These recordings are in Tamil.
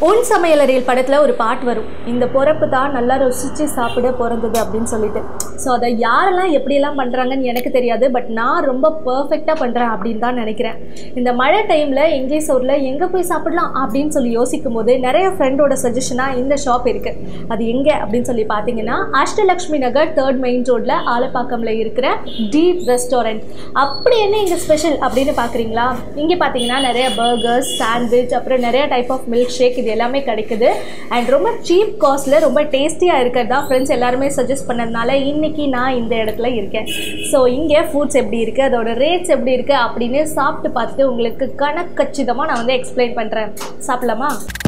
உன் சமையலறையில் படத்தில் ஒரு பாட்டு வரும் இந்த பொறப்பு தான் நல்லா ருசித்து சாப்பிட பிறந்தது அப்படின்னு சொல்லிட்டு ஸோ அதை யாரெல்லாம் எப்படியெல்லாம் பண்ணுறாங்கன்னு எனக்கு தெரியாது பட் நான் ரொம்ப பர்ஃபெக்டாக பண்ணுறேன் அப்படின்னு தான் நினைக்கிறேன் இந்த மழை டைமில் எங்கே சோரில் எங்கே போய் சாப்பிடலாம் அப்படின்னு சொல்லி யோசிக்கும் போது நிறைய ஃப்ரெண்டோட சஜஷனாக இந்த ஷாப் இருக்குது அது எங்கே அப்படின்னு சொல்லி பார்த்தீங்கன்னா அஷ்டலக்ஷ்மி நகர் தேர்ட் மெயின் ரோட்டில் ஆலப்பாக்கமில் இருக்கிற டீப் ரெஸ்டாரண்ட் அப்படி என்ன இங்கே ஸ்பெஷல் அப்படின்னு பார்க்குறீங்களா இங்கே பார்த்தீங்கன்னா நிறைய பர்கர்ஸ் சாண்ட்விச் அப்புறம் நிறைய டைப் ஆஃப் மில்க் ஷேக் இது எல்லாமே கிடைக்குது அண்ட் ரொம்ப சீப் காஸ்ட்டில் ரொம்ப டேஸ்டியாக இருக்கிறதா ஃப்ரெண்ட்ஸ் எல்லாருமே சஜஸ்ட் பண்ணதுனால இன்றைக்கி நான் இந்த இடத்துல இருக்கேன் ஸோ இங்கே ஃபுட்ஸ் எப்படி இருக்குது அதோட ரேட்ஸ் எப்படி இருக்குது அப்படின்னு சாப்பிட்டு பார்த்துட்டு உங்களுக்கு கணக்கச்சிதமாக நான் வந்து எக்ஸ்பிளைன் பண்ணுறேன் சாப்பிடலாமா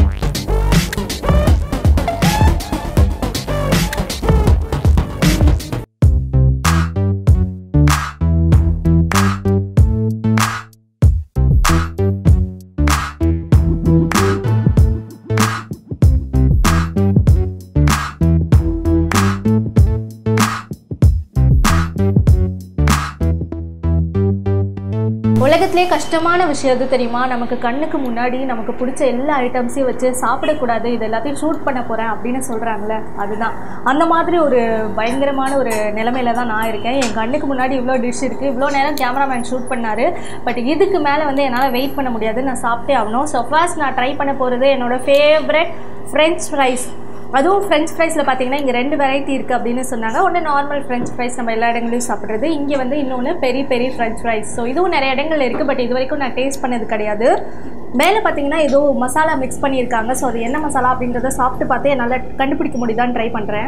உலகத்திலே கஷ்டமான விஷயம் எது தெரியுமா நமக்கு கண்ணுக்கு முன்னாடி நமக்கு பிடிச்ச எல்லா ஐட்டம்ஸையும் வச்சு சாப்பிடக்கூடாது இது எல்லாத்தையும் ஷூட் பண்ண போகிறேன் அப்படின்னு சொல்கிறாங்களே அதுதான் அந்த மாதிரி ஒரு பயங்கரமான ஒரு நிலமையில தான் நான் இருக்கேன் என் கண்ணுக்கு முன்னாடி இவ்வளோ டிஷ் இருக்குது இவ்வளோ நேரம் கேமராமேன் ஷூட் பண்ணார் பட் இதுக்கு மேலே வந்து என்னால் வெயிட் பண்ண முடியாது நான் சாப்பிட்டே ஆகணும் ஸோ ஃபர்ஸ்ட் நான் ட்ரை பண்ண போகிறது என்னோட ஃபேவரட் ஃப்ரெஞ்ச் ஃப்ரைஸ் அதுவும் ஃப்ரெஞ்ச் ஃப்ரைஸில் பார்த்தீங்கன்னா இங்கே ரெண்டு வெரைட்டி இருக்குது அப்படின்னு சொன்னாங்க ஒன்று நார்மல் ஃப்ரெஞ்ச் ஃப்ரைஸ் நம்ம எல்லா இடங்களையும் சாப்பிட்றது இங்கே வந்து இன்னொன்று பெரிய பெரிய ஃப்ரெஞ்ச் ஃப்ரைஸ் ஸோ இதுவும் நிறைய இடங்கள் இருக்குது பட் இது வரைக்கும் நான் டேஸ்ட் பண்ணது கிடையாது மேலே பார்த்தீங்கன்னா ஏதோ மசாலா மிக்ஸ் பண்ணியிருக்காங்க ஸோ அது என்ன மசாலா அப்படின்றத சாப்பிட்டு பார்த்து என்னால் கண்டுபிடிக்க முடியுதான்னு ட்ரை பண்ணுறேன்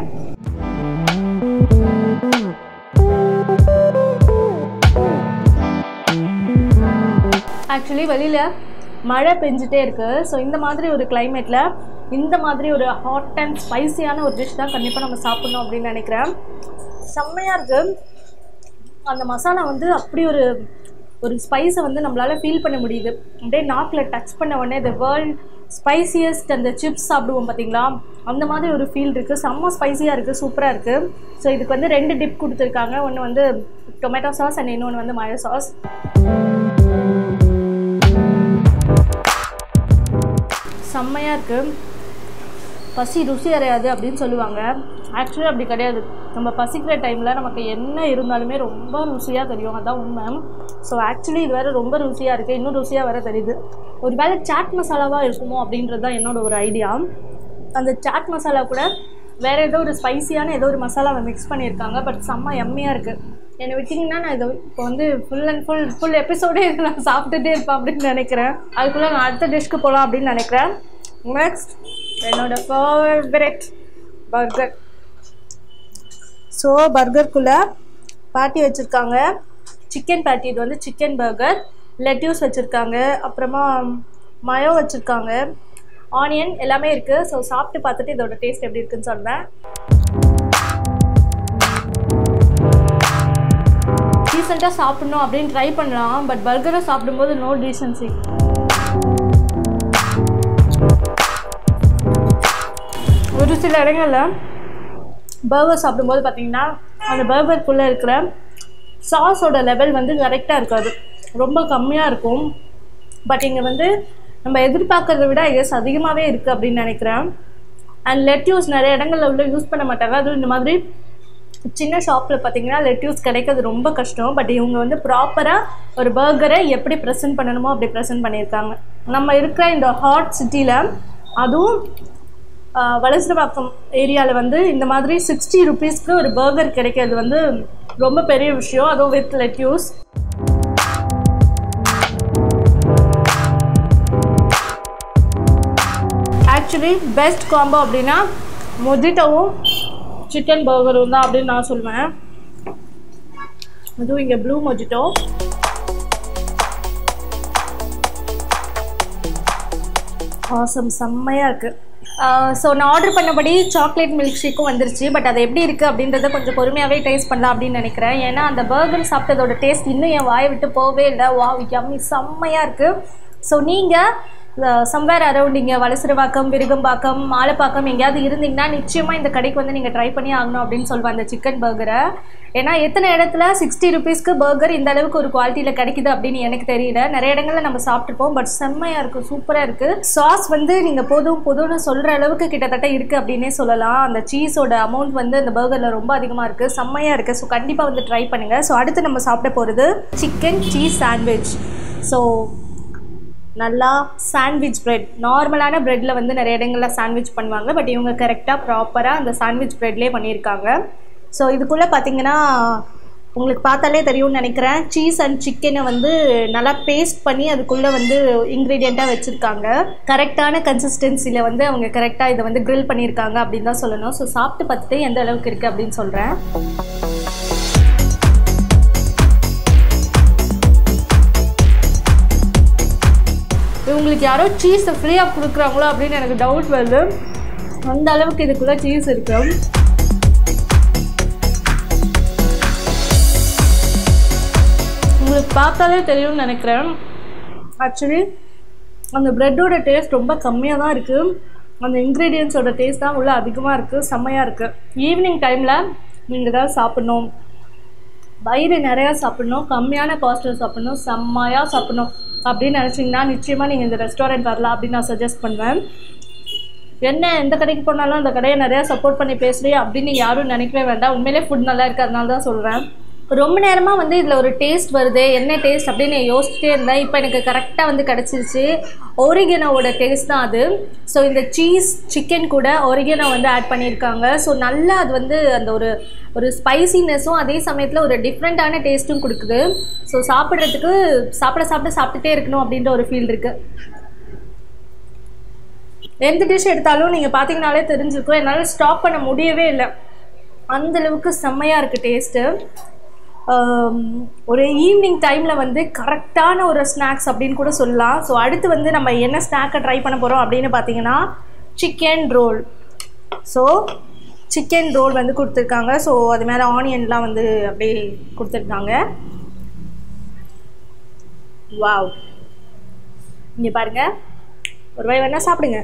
ஆக்சுவலி வெளியில் மழை பெஞ்சிட்டே இருக்குது ஸோ இந்த மாதிரி ஒரு கிளைமேட்டில் இந்த மாதிரி ஒரு ஹாட் அண்ட் ஸ்பைசியான ஒரு டிஷ் தான் கண்டிப்பாக நம்ம சாப்பிட்ணும் அப்படின்னு நினைக்கிறேன் செம்மையாக இருக்குது அந்த மசாலா வந்து அப்படி ஒரு ஒரு ஸ்பைஸை வந்து நம்மளால் ஃபீல் பண்ண முடியுது அப்படியே நாக்கில் டச் பண்ண உடனே த வேர்ல்ட் ஸ்பைசியஸ்ட் அந்த சிப்ஸ் சாப்பிடுவோம் பார்த்தீங்களா அந்த மாதிரி ஒரு ஃபீல் இருக்குது செம்ம ஸ்பைசியாக இருக்குது சூப்பராக இருக்குது ஸோ இதுக்கு வந்து ரெண்டு டிப் கொடுத்துருக்காங்க ஒன்று வந்து டொமேட்டோ சாஸ் அண்ட் இன்னொன்று வந்து மழை சாஸ் செம்மையாக இருக்குது பசி ருசி அறையாது அப்படின்னு சொல்லுவாங்க ஆக்சுவலி அப்படி கிடையாது நம்ம பசிக்கிற டைமில் நமக்கு என்ன இருந்தாலுமே ரொம்ப ருசியாக தெரியும் அதான் உண்மை ஸோ ஆக்சுவலி இது வேறு ரொம்ப ருசியாக இருக்குது இன்னும் ருசியாக வேறு தெரியுது ஒரு வேளை சாட் மசாலாவாக இருக்குமோ அப்படின்றது தான் என்னோட ஒரு ஐடியா அந்த சாட் மசாலா கூட வேறு ஏதோ ஒரு ஸ்பைசியான ஏதோ ஒரு மசாலாவை மிக்ஸ் பண்ணியிருக்காங்க பட் செம்ம எம்மையாக இருக்குது என்னை விட்டிங்கன்னா நான் இதை இப்போ வந்து ஃபுல் அண்ட் ஃபுல் ஃபுல் எபிசோடே இதை நான் சாப்பிட்டுட்டே இருப்பேன் அப்படின்னு நினைக்கிறேன் அதுக்குள்ளே நான் அடுத்த டிஷ்க்கு போகலாம் அப்படின்னு நினைக்கிறேன் நெக்ஸ்ட் என்னோட ஃபேவரட் பர்கர் ஸோ பர்கருக்குள்ளே பேட்டி வச்சுருக்காங்க சிக்கன் பேட்டி இது வந்து சிக்கன் பர்கர் லெட்யூஸ் வச்சுருக்காங்க அப்புறமா மயோ வச்சுருக்காங்க ஆனியன் எல்லாமே இருக்குது ஸோ சாப்பிட்டு பார்த்துட்டு இதோட டேஸ்ட் எப்படி இருக்குன்னு சொல்கிறேன் டீசெண்டாக சாப்பிட்ணும் அப்படின்னு ட்ரை பண்ணலாம் பட் பர்கரை சாப்பிடும்போது நோ டீசன்சி ஒரு சில இடங்களில் பர்கர் சாப்பிடும்போது பார்த்தீங்கன்னா அந்த பர்கருக்குள்ளே இருக்கிற சாஸோட லெவல் வந்து கரெக்டாக இருக்காது ரொம்ப கம்மியாக இருக்கும் பட் இங்கே வந்து நம்ம எதிர்பார்க்கறத விட எஸ் அதிகமாகவே இருக்குது அப்படின்னு நினைக்கிறேன் அண்ட் லெட்யூஸ் நிறைய இடங்களில் உள்ள யூஸ் பண்ண மாட்டாங்க அதுவும் இந்த மாதிரி சின்ன ஷாப்பில் பார்த்தீங்கன்னா லெட்யூஸ் கிடைக்கிறது ரொம்ப கஷ்டம் பட் இவங்க வந்து ப்ராப்பராக ஒரு பர்கரை எப்படி ப்ரெசென்ட் பண்ணணுமோ அப்படி ப்ரெசென்ட் பண்ணியிருக்காங்க நம்ம இருக்கிற இந்த ஹாட் சிட்டியில் அதுவும் வலசரவாக்கம் ஏரியாவில் வந்து இந்த மாதிரி சிக்ஸ்டி ருபீஸ்க்கு ஒரு பர்கர் கிடைக்கிறது வந்து ரொம்ப பெரிய விஷயம் அதுவும் with lettuce actually best combo அப்படின்னா மொஜிட்டோவும் சிக்கன் பர்கரும் தான் அப்படின்னு நான் சொல்லுவேன் அதுவும் இங்கே ப்ளூ மொஜிட்டோ ஆசம் செம்மையாக இருக்குது ஸோ நான் ஆர்டர் பண்ணபடி சாக்லேட் மில்க் ஷேக்கும் வந்துருச்சு பட் அது எப்படி இருக்குது அப்படின்றத கொஞ்சம் பொறுமையாகவே டேஸ்ட் பண்ணலாம் அப்படின்னு நினைக்கிறேன் ஏன்னா அந்த பர்கர் சாப்பிட்டதோட டேஸ்ட் இன்னும் என் வாயை விட்டு போகவே இல்லை வா யம்மி செம்மையாக இருக்குது ஸோ நீங்கள் சம்வேர் அரௌண்ட் இங்கே வலசரவாக்கம் விருகம்பாக்கம் மாலைப்பாக்கம் எங்கேயாவது இருந்தீங்கன்னா நிச்சயமாக இந்த கடைக்கு வந்து நீங்கள் ட்ரை பண்ணி ஆகணும் அப்படின்னு சொல்லுவாங்க அந்த சிக்கன் பர்கரை ஏன்னா எத்தனை இடத்துல சிக்ஸ்டி ருபீஸ்க்கு பர்கர் இந்த அளவுக்கு ஒரு குவாலிட்டியில் கிடைக்குது அப்படின்னு எனக்கு தெரியல நிறைய இடங்களில் நம்ம சாப்பிட்ருப்போம் பட் செம்மையாக இருக்குது சூப்பராக இருக்குது சாஸ் வந்து நீங்கள் போதும் போதும்னு சொல்கிற அளவுக்கு கிட்டத்தட்ட இருக்குது அப்படின்னே சொல்லலாம் அந்த சீஸோட அமௌண்ட் வந்து அந்த பர்கரில் ரொம்ப அதிகமாக இருக்குது செம்மையாக இருக்குது ஸோ கண்டிப்பாக வந்து ட்ரை பண்ணுங்கள் ஸோ அடுத்து நம்ம சாப்பிட போகிறது சிக்கன் சீஸ் சாண்ட்விச் ஸோ நல்லா சாண்ட்விச் பிரெட் நார்மலான ப்ரெட்டில் வந்து நிறைய இடங்களில் சாண்ட்விச் பண்ணுவாங்க பட் இவங்க கரெக்டாக ப்ராப்பராக அந்த சாண்ட்விச் ப்ரெட்லேயே பண்ணியிருக்காங்க ஸோ இதுக்குள்ளே பார்த்தீங்கன்னா உங்களுக்கு பார்த்தாலே தெரியும்னு நினைக்கிறேன் சீஸ் அண்ட் சிக்கனை வந்து நல்லா பேஸ்ட் பண்ணி அதுக்குள்ளே வந்து இன்க்ரீடியண்ட்டாக வச்சுருக்காங்க கரெக்டான கன்சிஸ்டன்சியில் வந்து அவங்க கரெக்டாக இதை வந்து grill பண்ணியிருக்காங்க அப்படின்னு தான் சொல்லணும் ஸோ சாப்பிட்டு பார்த்துட்டு எந்த அளவுக்கு இருக்குது அப்படின்னு சொல்கிறேன் இவங்களுக்கு யாரோ சீஸை ஃப்ரீயாக கொடுக்குறாங்களோ அப்படின்னு எனக்கு டவுட் வருது அந்த அளவுக்கு இதுக்குள்ளே சீஸ் இருக்கு உங்களுக்கு பார்த்தாலே தெரியும்னு நினைக்கிறேன் ஆக்சுவலி அந்த ப்ரெட்டோட டேஸ்ட் ரொம்ப கம்மியாக தான் இருக்குது அந்த இன்க்ரீடியன்ஸோட டேஸ்ட் தான் உள்ள அதிகமாக இருக்குது செம்மையாக இருக்குது ஈவினிங் டைமில் நீங்கள் ஏதாவது சாப்பிட்ணும் வயிறு நிறையா சாப்பிடணும் கம்மியான காஸ்ட்டில் சாப்பிடணும் செம்மையாக சாப்பிடணும் அப்படின்னு நினச்சிங்கன்னா நிச்சயமாக நீங்கள் இந்த ரெஸ்டாரண்ட் வரலாம் அப்படின்னு நான் சஜஸ்ட் பண்ணுவேன் என்ன எந்த கடைக்கு போனாலும் அந்த கடையை நிறையா சப்போர்ட் பண்ணி பேசுகிறேன் அப்படின்னு யாரும் நினைக்கவே வேண்டாம் உண்மையிலே ஃபுட் நல்லா இருக்கு அதனால தான் சொல்கிறேன் ரொம்ப நேரமாக வந்து இதில் ஒரு டேஸ்ட் வருது என்ன டேஸ்ட் அப்படின்னு நான் யோசிச்சுட்டே இருந்தேன் இப்போ எனக்கு கரெக்டாக வந்து கிடச்சிருச்சு ஒரிகனோட டேஸ்ட் தான் அது ஸோ இந்த சீஸ் சிக்கன் கூட ஒரிகனோ வந்து ஆட் பண்ணியிருக்காங்க ஸோ நல்லா அது வந்து அந்த ஒரு ஒரு ஸ்பைசினஸும் அதே சமயத்தில் ஒரு டிஃப்ரெண்ட்டான டேஸ்ட்டும் கொடுக்குது ஸோ சாப்பிட்றதுக்கு சாப்பிட சாப்பிட சாப்பிட்டுட்டே இருக்கணும் அப்படின்ற ஒரு ஃபீல் இருக்குது எந்த டிஷ் எடுத்தாலும் நீங்கள் பார்த்தீங்கனாலே தெரிஞ்சிருக்கும் என்னால் ஸ்டாப் பண்ண முடியவே இல்லை அந்த அளவுக்கு செம்மையாக இருக்குது டேஸ்ட்டு ஒரு ஈவினிங் டைமில் வந்து கரெக்டான ஒரு ஸ்நாக்ஸ் அப்படின்னு கூட சொல்லலாம் ஸோ அடுத்து வந்து நம்ம என்ன ஸ்நாக்கை ட்ரை பண்ண போகிறோம் அப்படின்னு பார்த்தீங்கன்னா chicken roll so chicken roll வந்து கொடுத்துருக்காங்க ஸோ அது மேலே ஆனியன்லாம் வந்து அப்படியே கொடுத்துருக்காங்க வாவ் இங்கே பாருங்கள் ஒரு வாய் வேணால் சாப்பிடுங்க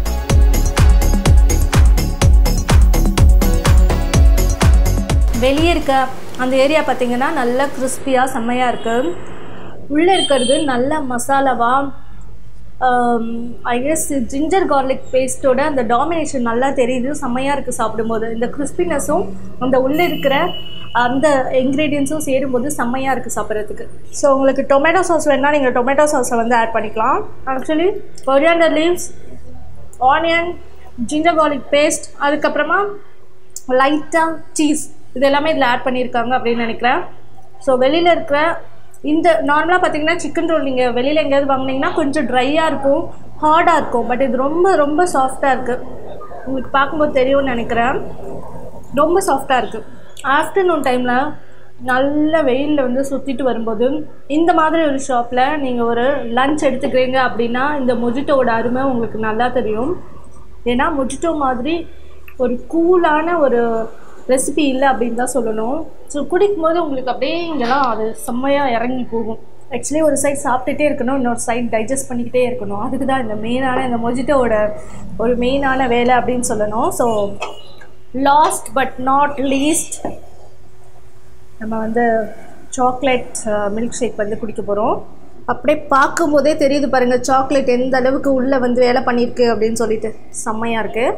வெளியே இருக்க அந்த ஏரியா பார்த்தீங்கன்னா நல்லா கிறிஸ்பியாக செம்மையாக இருக்குது உள்ளே இருக்கிறது நல்ல மசாலாவாக ஐ கெஸ் ஜிஞ்சர் கார்லிக் பேஸ்ட்டோட அந்த டாமினேஷன் நல்லா தெரியுது செம்மையாக இருக்குது சாப்பிடும்போது இந்த கிறிஸ்பினஸும் அந்த உள்ளே இருக்கிற அந்த இன்க்ரீடியன்ஸும் சேரும்போது செம்மையாக இருக்குது சாப்பிட்றதுக்கு ஸோ உங்களுக்கு டொமேட்டோ சாஸ் வேணால் நீங்கள் டொமேட்டோ சாஸை வந்து ஆட் பண்ணிக்கலாம் actually coriander leaves onion ginger garlic paste அதுக்கப்புறமா லைட்டாக சீஸ் இது எல்லாமே இதில் ஆட் பண்ணியிருக்காங்க அப்படின்னு நினைக்கிறேன் ஸோ வெளியில் இருக்கிற இந்த நார்மலாக பார்த்தீங்கன்னா சிக்கன் ரோல் நீங்கள் வெளியில் எங்கேயாவது வாங்கினீங்கன்னா கொஞ்சம் ட்ரையாக இருக்கும் ஹார்டாக இருக்கும் பட் இது ரொம்ப ரொம்ப சாஃப்டாக இருக்குது உங்களுக்கு பார்க்கும்போது தெரியும்னு நினைக்கிறேன் ரொம்ப சாஃப்டாக இருக்குது ஆஃப்டர்நூன் டைமில் நல்ல வெயிலில் வந்து சுற்றிட்டு வரும்போது இந்த மாதிரி ஒரு ஷாப்பில் நீங்கள் ஒரு லஞ்ச் எடுத்துக்கிறீங்க அப்படின்னா இந்த மொஜிட்டோட அருமை உங்களுக்கு நல்லா தெரியும் ஏன்னா மொஜிட்டோ மாதிரி ஒரு கூலான ஒரு ரெசிபி இல்லை அப்படின்னு தான் சொல்லணும் ஸோ குடிக்கும்போது உங்களுக்கு அப்படியே இங்கெல்லாம் அது செம்மையாக இறங்கி போகும் ஆக்சுவலி ஒரு சைட் சாப்பிட்டுட்டே இருக்கணும் இன்னொரு சைட் டைஜஸ்ட் பண்ணிக்கிட்டே இருக்கணும் அதுக்கு தான் இந்த மெயினான இந்த மொஜிட்டோட ஒரு மெயினான வேலை அப்படின்னு சொல்லணும் so last but not least நம்ம வந்து சாக்லேட் மில்க் ஷேக் வந்து குடிக்க போகிறோம் அப்படியே பார்க்கும்போதே தெரியுது பாருங்கள் சாக்லேட் எந்த அளவுக்கு உள்ளே வந்து வேலை பண்ணியிருக்கு அப்படின்னு சொல்லிட்டு செம்மையாக இருக்குது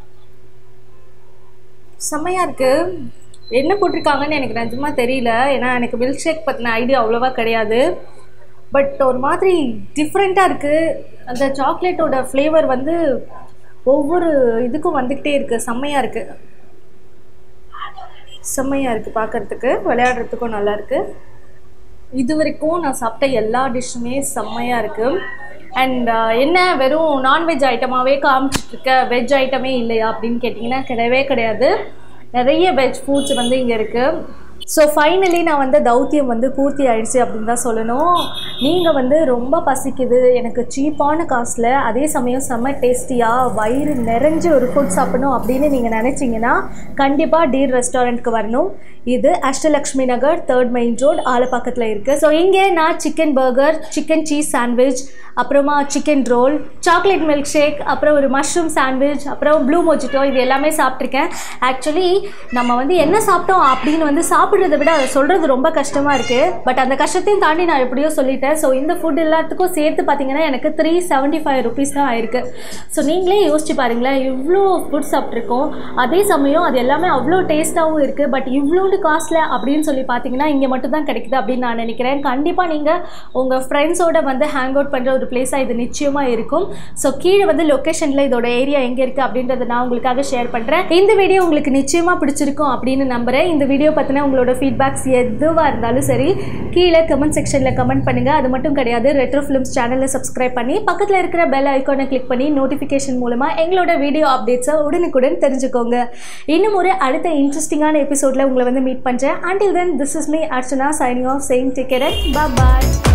செம்மையாக இருக்குது என்ன போட்டிருக்காங்கன்னு எனக்கு நிஜமாக தெரியல ஏன்னா எனக்கு மில்க் ஷேக் பற்றின ஐடியா அவ்வளோவா கிடையாது பட் ஒரு மாதிரி டிஃப்ரெண்ட்டாக இருக்குது அந்த சாக்லேட்டோட ஃப்ளேவர் வந்து ஒவ்வொரு இதுக்கும் வந்துக்கிட்டே இருக்குது செம்மையாக இருக்குது செம்மையாக இருக்குது பார்க்குறதுக்கு விளையாடுறதுக்கும் நல்லா இருக்குது இது வரைக்கும் நான் சாப்பிட்ட எல்லா டிஷ்ஷுமே செம்மையாக இருக்குது அண்ட் என்ன வெறும் நான்வெஜ் ஐட்டமாகவே காமிச்சிட்ருக்க வெஜ் ஐட்டமே இல்லையா அப்படின்னு கேட்டிங்கன்னா கிடையவே கிடையாது நிறைய வெஜ் ஃபுட்ஸ் வந்து இங்கே இருக்குது ஸோ ஃபைனலி நான் வந்து தௌத்தியம் வந்து பூர்த்தி ஆயிடுச்சு அப்படின்னு தான் சொல்லணும் நீங்கள் வந்து ரொம்ப பசிக்குது எனக்கு சீப்பான காசில் அதே சமயம் செம்ம டேஸ்டியாக வயிறு நிறைஞ்சு ஒரு ஃபுட் சாப்பிடணும் அப்படின்னு நீங்கள் நினச்சிங்கன்னா கண்டிப்பாக டீர் ரெஸ்டாரண்ட்க்கு வரணும் இது Ashtalakshmi Nagar third main road ஆலப்பாக்கத்தில் இருக்குது ஸோ இங்கே நான் chicken burger chicken cheese sandwich அப்புறமா chicken roll chocolate milk shake அப்புறம் ஒரு மஷ்ரூம் சாண்ட்விச் அப்புறம் ப்ளூ மொஜிட்டோ இது எல்லாமே சாப்பிட்ருக்கேன் ஆக்சுவலி நம்ம வந்து என்ன சாப்பிட்டோம் அப்படின்னு வந்து சாப்பிட்றத விட அதை சொல்கிறது ரொம்ப கஷ்டமாக இருக்குது பட் அந்த கஷ்டத்தையும் தாண்டி நான் எப்படியோ சொல்லிட்டேன் ஸோ இந்த ஃபுட் எல்லாத்துக்கும் சேர்த்து பார்த்தீங்கன்னா எனக்கு த்ரீ செவன்ட்டி ஃபைவ் ருபீஸ் தான் ஆயிருக்கு ஸோ நீங்களே யோசிச்சு பாருங்களேன் இவ்வளோ ஃபுட் சாப்பிட்ருக்கோம் அதே சமயம் அது எல்லாமே அவ்வளோ டேஸ்ட்டாகவும் இருக்குது பட் இவ்வளோண்டு காஸ்ட்ல அப்படின்னு சொல்லி பார்த்தீங்கன்னா இங்கே மட்டும் தான் கிடைக்குது அப்படின்னு நான் நினைக்கிறேன் கண்டிப்பாக நீங்கள் உங்கள் ஃப்ரெண்ட்ஸோட வந்து ஹேங் அவுட் பண்ணுற ஒரு பிளேஸாக இது நிச்சயமாக இருக்கும் ஸோ கீழே வந்து லொக்கேஷனில் இதோட ஏரியா எங்கே இருக்குது அப்படின்றத நான் உங்களுக்காக ஷேர் பண்ணுறேன் இந்த வீடியோ உங்களுக்கு நிச்சயமாக பிடிச்சிருக்கும் அப்படின்னு நம்புகிறேன் இந்த வீடியோ பற்றின உங்களோட ஃபீட்பேக்ஸ் எதுவாக இருந்தாலும் சரி கீழே கமெண்ட் செக்ஷனில் கமெண்ட் பண்ணுங்கள் அது மட்டும் கிடையாது ரெட்ரோ ஃபிலிம்ஸ் சேனலை சப்ஸ்கிரைப் பண்ணி பக்கத்தில் இருக்கிற பெல் ஐக்கானை கிளிக் பண்ணி நோட்டிஃபிகேஷன் மூலமாக எங்களோட வீடியோ அப்டேட்ஸை உடனுக்குடன் தெரிஞ்சுக்கோங்க இன்னும் ஒரு அடுத்த இன்ட்ரெஸ்டிங்கான எபிசோடில் உங்களை வந்து மீட் பண்ணுறேன் until then this is me Archana signing off saying take care and bye bye